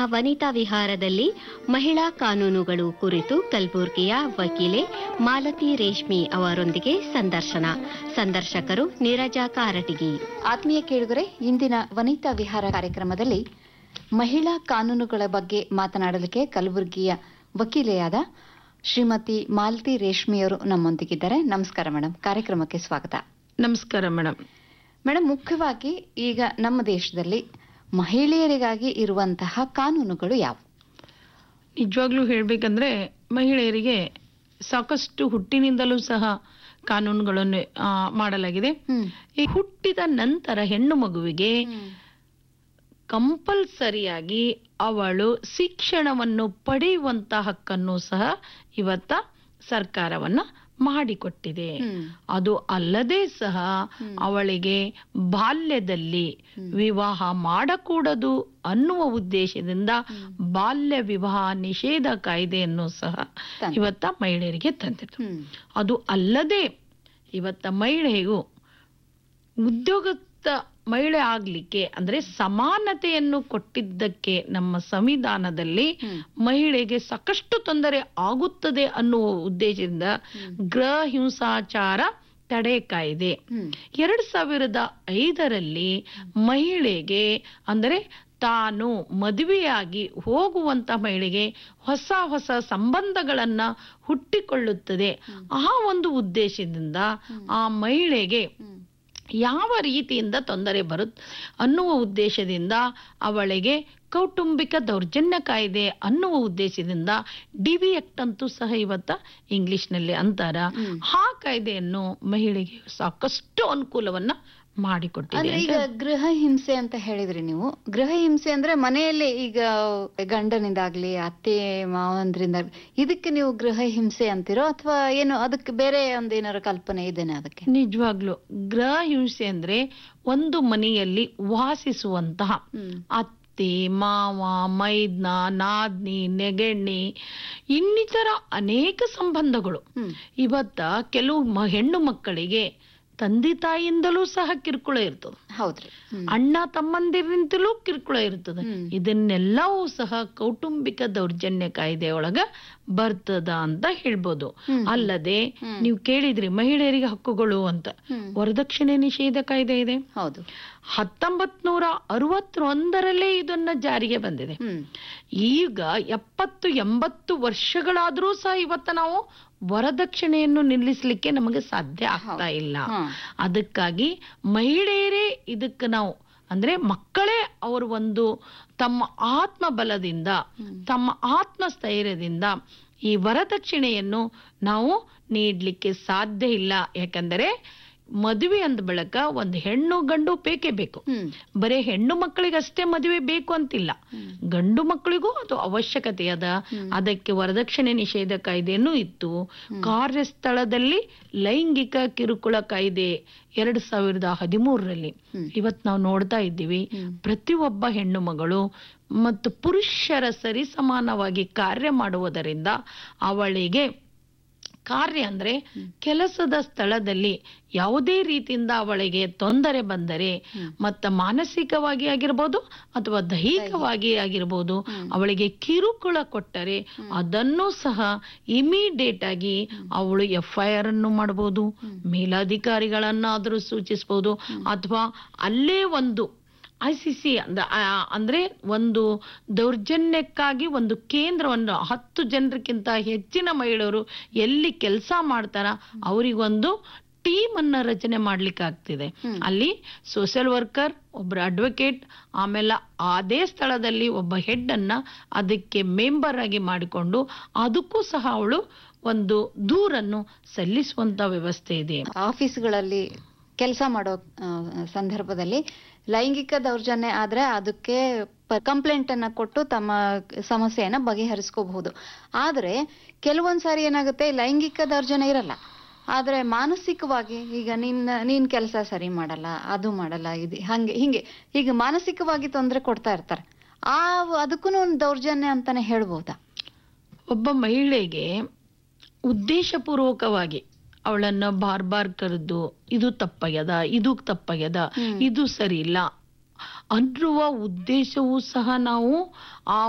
ವನಿತಾ ವಿಹಾರದಲ್ಲಿ ಮಹಿಳಾ ಕಾನೂನುಗಳು ಕುರಿತು ಕಲಬುರ್ಗಿಯ ವಕೀಲೆ ಮಾಲತಿ ರೇಷ್ಮಿ ಅವರೊಂದಿಗೆ ಸಂದರ್ಶನ ಸಂದರ್ಶಕರು ನೀರಜಾ ಕಾರಟಗಿ ಆತ್ಮೀಯ ಕೇಳುಗರೆ ಇಂದಿನ ವನಿತಾ ವಿಹಾರ ಕಾರ್ಯಕ್ರಮದಲ್ಲಿ ಮಹಿಳಾ ಕಾನೂನುಗಳ ಬಗ್ಗೆ ಮಾತನಾಡಲಿಕ್ಕೆ ಕಲಬುರಗಿಯ ವಕೀಲೆಯಾದ ಶ್ರೀಮತಿ ಮಾಲತಿ ರೇಷ್ಮಿಯವರು ನಮ್ಮೊಂದಿಗಿದ್ದಾರೆ ನಮಸ್ಕಾರ ಮೇಡಮ್ ಕಾರ್ಯಕ್ರಮಕ್ಕೆ ಸ್ವಾಗತ ನಮಸ್ಕಾರ ಮೇಡಮ್ ಮೇಡಮ್ ಮುಖ್ಯವಾಗಿ ಈಗ ನಮ್ಮ ದೇಶದಲ್ಲಿ ಮಹಿಳೆಯರಿಗಾಗಿ ಇರುವಂತಹ ಕಾನೂನುಗಳು ಯಾವುವು ನಿಜವಾಗ್ಲೂ ಹೇಳ್ಬೇಕಂದ್ರೆ ಮಹಿಳೆಯರಿಗೆ ಸಾಕಷ್ಟು ಹುಟ್ಟಿನಿಂದಲೂ ಸಹ ಕಾನೂನುಗಳನ್ನು ಆ, ಮಾಡಲಾಗಿದೆ ಹ್ಮ್. ಈ ಹುಟ್ಟಿದ ನಂತರ ಹೆಣ್ಣು ಮಗುವಿಗೆ ಕಂಪಲ್ಸರಿಯಾಗಿ ಅವಳು ಶಿಕ್ಷಣವನ್ನು ಪಡೆಯುವಂತ ಹಕ್ಕನ್ನು ಸಹ ಇವತ್ತ ಸರ್ಕಾರವನ್ನ ಮಾಡಿಕೊಟ್ಟಿದೆ ಹ್ಮ್. ಅದು ಅಲ್ಲದೆ ಸಹ ಅವಳಿಗೆ ಬಾಲ್ಯದಲ್ಲಿ ವಿವಾಹ ಮಾಡಕೂಡದು ಅನ್ನುವ ಉದ್ದೇಶದಿಂದ ಬಾಲ್ಯ ವಿವಾಹ ನಿಷೇಧ ಕಾಯ್ದೆಯನ್ನು ಸಹ ತಂದೆ. ಇವತ್ತ ಮಹಿಳೆಯರಿಗೆ ತಂದಿತು ಹ್ಮ್. ಅದು ಅಲ್ಲದೆ ಇವತ್ತ ಮಹಿಳೆಯು ಉದ್ಯೋಗಸ್ಥ ಮಹಿಳೆ ಆಗ್ಲಿಕ್ಕೆ ಅಂದ್ರೆ ಸಮಾನತೆಯನ್ನು ಕೊಟ್ಟಿದ್ದಕ್ಕೆ ನಮ್ಮ ಸಂವಿಧಾನದಲ್ಲಿ ಮಹಿಳೆಗೆ ಸಾಕಷ್ಟು ತೊಂದರೆ ಆಗುತ್ತದೆ ಅನ್ನುವ ಉದ್ದೇಶದಿಂದ ಗೃಹ ಹಿಂಸಾಚಾರ ತಡೆ ಕಾಯ್ದೆ ಹ್ಮ್. ಎರಡ್ ಸಾವಿರದ ಐದರಲ್ಲಿ ಮಹಿಳೆಗೆ ಅಂದರೆ ತಾನು ಮದುವೆಯಾಗಿ ಹೋಗುವಂತ ಮಹಿಳೆಗೆ ಹೊಸ ಹೊಸ ಸಂಬಂಧಗಳನ್ನ ಹುಟ್ಟಿಕೊಳ್ಳುತ್ತದೆ ಆ ಒಂದು ಉದ್ದೇಶದಿಂದ ಆ ಮಹಿಳೆಗೆ ಯಾವ ರೀತಿಯಿಂದ ತೊಂದರೆ ಬರುತ್ ಅನ್ನುವ ಉದ್ದೇಶದಿಂದ ಅವಳಿಗೆ ಕೌಟುಂಬಿಕ ದೌರ್ಜನ್ಯ ಕಾಯ್ದೆ ಅನ್ನುವ ಉದ್ದೇಶದಿಂದ ಡಿವಿ ಆಕ್ಟ್ ಅಂತೂ ಸಹ ಇವತ್ತ ಇಂಗ್ಲಿಷ್ನಲ್ಲಿ ಅಂತಾರ ಆ ಕಾಯ್ದೆಯನ್ನು ಮಹಿಳೆಗೆ ಸಾಕಷ್ಟು ಅನುಕೂಲವನ್ನ ಮಾಡಿಕೊಟ್ಟಿದೆ ಅಂದ್ರೆ ಈಗ ಗೃಹ ಹಿಂಸೆ ಅಂತ ಹೇಳಿದ್ರಿ ನೀವು ಗೃಹ ಹಿಂಸೆ ಅಂದ್ರೆ ಮನೆಯಲ್ಲಿ ಈಗ ಗಂಡನಿಂದಾಗ್ಲಿ ಅತ್ತೆ ಮಾವಂದ್ರಿಂದ ಇದಕ್ಕೆ ನೀವು ಗೃಹ ಹಿಂಸೆ ಅಂತಿರೋ ಅಥವಾ ಏನು ಅದಕ್ಕೆ ಬೇರೆ ಒಂದು ಏನಾರು ಕಲ್ಪನೆ ಇದೆನಾ ಅದಕ್ಕೆ ನಿಜವಾಗ್ಲು ಗೃಹ ಹಿಂಸೆ ಅಂದ್ರೆ ಒಂದು ಮನೆಯಲ್ಲಿ ವಾಸಿಸುವಂತಹ ಅತ್ತೆ ಮಾವ ಮೈದ್ನ ನಾದ್ನಿ ನೆಗೆಣ್ಣಿ ಇನ್ನಿತರ ಅನೇಕ ಸಂಬಂಧಗಳು ಹ್ಮ್. ಇವತ್ತ ಕೆಲವು ಮ- ಹೆಣ್ಣು ಮಕ್ಕಳಿಗೆ ತಂದೆ ತಾಯಿಯಿಂದಲೂ ಸಹ ಕಿರುಕುಳ ಇರ್ತದೆ ಹೌದ್ರಿ ಹ್ಮ್. ಅಣ್ಣ ತಮ್ಮಂದಿರಿಂದಲೂ ಕಿರುಕುಳ ಇರ್ತದೆ ಹ್ಮ್. ಇದನ್ನೆಲ್ಲವೂ ಸಹ ಕೌಟುಂಬಿಕ ದೌರ್ಜನ್ಯ ಕಾಯ್ದೆ ಒಳಗ ಬರ್ತದ ಅಂತ ಹೇಳ್ಬೋದು ಅಲ್ಲದೆ ನೀವು ಕೇಳಿದ್ರಿ ಮಹಿಳೆಯರಿಗೆ ಹಕ್ಕುಗಳು ಅಂತ ಹ್ಮ್. ವರದಕ್ಷಿಣೆ ನಿಷೇಧ ಕಾಯ್ದೆ ಇದೆ ಹೌದು ಹತ್ತೊಂಬತ್ ನೂರ ಅರವತ್ತೊಂದರಲ್ಲೇ ಇದನ್ನ ಜಾರಿಗೆ ಬಂದಿದೆ ಹ್ಮ್ ಈಗ ಎಪ್ಪತ್ತು ಎಂಬತ್ತು ವರ್ಷಗಳಾದ್ರೂ ಸಹ ಇವತ್ತ ನಾವು ವರದಕ್ಷಿಣೆಯನ್ನು ನಿಲ್ಲಿಸಲಿಕ್ಕೆ ನಮಗೆ ಸಾಧ್ಯ ಆಗ್ತಾ ಇಲ್ಲ ಹ್ಮ್. ಅದಕ್ಕಾಗಿ ಮಹಿಳೆಯರೇ ಇದಕ್ಕೆ ನಾವು ಅಂದ್ರೆ ಮಕ್ಕಳೇ ಅವರು ಒಂದು ತಮ್ಮ ಆತ್ಮ ಬಲದಿಂದ ತಮ್ಮ ಆತ್ಮ ಸ್ಥೈರ್ಯದಿಂದ ಈ ವರದಕ್ಷಿಣೆಯನ್ನು ನಾವು ನೀಡ್ಲಿಕ್ಕೆ ಸಾಧ್ಯ ಇಲ್ಲ ಯಾಕಂದರೆ ಮದುವೆ ಅಂದ ಬಳಿಕ ಒಂದು ಹೆಣ್ಣು ಗಂಡು ಬೇಕೇ ಬೇಕು ಹ್ಮ್ ಬರೀ ಹೆಣ್ಣು ಮಕ್ಕಳಿಗಷ್ಟೇ ಮದುವೆ ಬೇಕು ಅಂತಿಲ್ಲ ಗಂಡು ಮಕ್ಕಳಿಗೂ ಅದು ಅವಶ್ಯಕತೆ ಅದ ಅದಕ್ಕೆ ವರದಕ್ಷಿಣೆ ನಿಷೇಧ ಕಾಯ್ದೆನೂ ಇತ್ತು ಕಾರ್ಯಸ್ಥಳದಲ್ಲಿ ಲೈಂಗಿಕ ಕಿರುಕುಳ ಕಾಯ್ದೆ ಎರಡ್ ಸಾವಿರದ ಹದಿಮೂರರಲ್ಲಿ ಇವತ್ ನಾವು ನೋಡ್ತಾ ಇದ್ದೀವಿ ಪ್ರತಿಯೊಬ್ಬ ಹೆಣ್ಣು ಮಗಳು ಮತ್ತು ಪುರುಷರ ಸರಿಸಮಾನವಾಗಿ ಕಾರ್ಯ ಮಾಡುವುದರಿಂದ ಅವಳಿಗೆ ಕಾರ್ಯ ಅಂದ್ರೆ ಕೆಲಸದ ಸ್ಥಳದಲ್ಲಿ ಯಾವುದೇ ರೀತಿಯಿಂದ ಅವಳಿಗೆ ತೊಂದರೆ ಬಂದರೆ ಮತ್ತ ಮಾನಸಿಕವಾಗಿ ಆಗಿರ್ಬೋದು ಅಥವಾ ದೈಹಿಕವಾಗಿ ಆಗಿರ್ಬೋದು ಅವಳಿಗೆ ಕಿರುಕುಳ ಕೊಟ್ಟರೆ ಅದನ್ನು ಸಹ ಇಮಿಡಿಯೇಟ್ ಆಗಿ ಅವಳು ಎಫ್ ಐ ಆರ್ ಅನ್ನು ಮಾಡಬಹುದು ಮೇಲಾಧಿಕಾರಿಗಳನ್ನಾದರೂ ಸೂಚಿಸಬಹುದು ಅಥವಾ ಅಲ್ಲೇ ಒಂದು ಐ ಸಿ ಸಿ ಅಂದ್ರೆ ಒಂದು ದೌರ್ಜನ್ಯಕ್ಕಾಗಿ ಒಂದು ಕೇಂದ್ರವನ್ನು ಹತ್ತು ಜನರಿಗಿಂತ ಹೆಚ್ಚಿನ ಮಹಿಳೆಯರು ಎಲ್ಲಿ ಕೆಲಸ ಮಾಡ್ತಾರ ಅವರಿಗೊಂದು ಟೀಮ್ ಅನ್ನ ರಚನೆ ಮಾಡ್ಲಿಕ್ಕೆ ಆಗ್ತಿದೆ ಅಲ್ಲಿ ಸೋಷಿಯಲ್ ವರ್ಕರ್ ಒಬ್ಬರ ಅಡ್ವೊಕೇಟ್ ಆಮೇಲೆ ಅದೇ ಸ್ಥಳದಲ್ಲಿ ಒಬ್ಬ ಹೆಡ್ ಅನ್ನ ಅದಕ್ಕೆ ಮೆಂಬರ್ ಆಗಿ ಮಾಡಿಕೊಂಡು ಅದಕ್ಕೂ ಸಹ ಅವಳು ಒಂದು ದೂರನ್ನು ಸಲ್ಲಿಸುವಂತ ವ್ಯವಸ್ಥೆ ಇದೆ ಆಫೀಸ್ಗಳಲ್ಲಿ ಕೆಲಸ ಮಾಡೋ ಆ, ಸಂದರ್ಭದಲ್ಲಿ ಲೈಂಗಿಕ ದೌರ್ಜನ್ಯ ಆದ್ರೆ ಅದಕ್ಕೆ ಕಂಪ್ಲೇಂಟ್ ಅನ್ನ ಕೊಟ್ಟು ತಮ್ಮ ಸಮಸ್ಯೆಯನ್ನ ಬಗೆಹರಿಸ್ಕೋಬಹುದು ಆದ್ರೆ ಕೆಲವೊಂದ್ ಸಾರಿ ಏನಾಗುತ್ತೆ ಲೈಂಗಿಕ ದೌರ್ಜನ್ಯ ಇರಲ್ಲ ಆದ್ರೆ ಮಾನಸಿಕವಾಗಿ ಈಗ ನಿನ್ನ ನೀನ್ ಕೆಲಸ ಸರಿ ಮಾಡಲ್ಲ ಅದು ಮಾಡಲ್ಲ ಇದು ಹಂಗೆ ಹಿಂಗೆ ಈಗ ಮಾನಸಿಕವಾಗಿ ತೊಂದರೆ ಕೊಡ್ತಾ ಇರ್ತಾರೆ ಆ ಅದಕ್ಕೂ ಒಂದು ದೌರ್ಜನ್ಯ ಅಂತಾನೆ ಹೇಳ್ಬಹುದಾ ಒಬ್ಬ ಮಹಿಳೆಗೆ ಉದ್ದೇಶಪೂರ್ವಕವಾಗಿ ಅವಳನ್ನ ಬಾರ್ ಬಾರ್ ಕರೆದು ಇದು ತಪ್ಪಾಗ್ಯದ ಇದು ತಪ್ಪಾಗ್ಯದ ಇದು ಸರಿ ಇಲ್ಲ ಅನ್ನುವ ಉದ್ದೇಶವೂ ಸಹ ನಾವು ಆ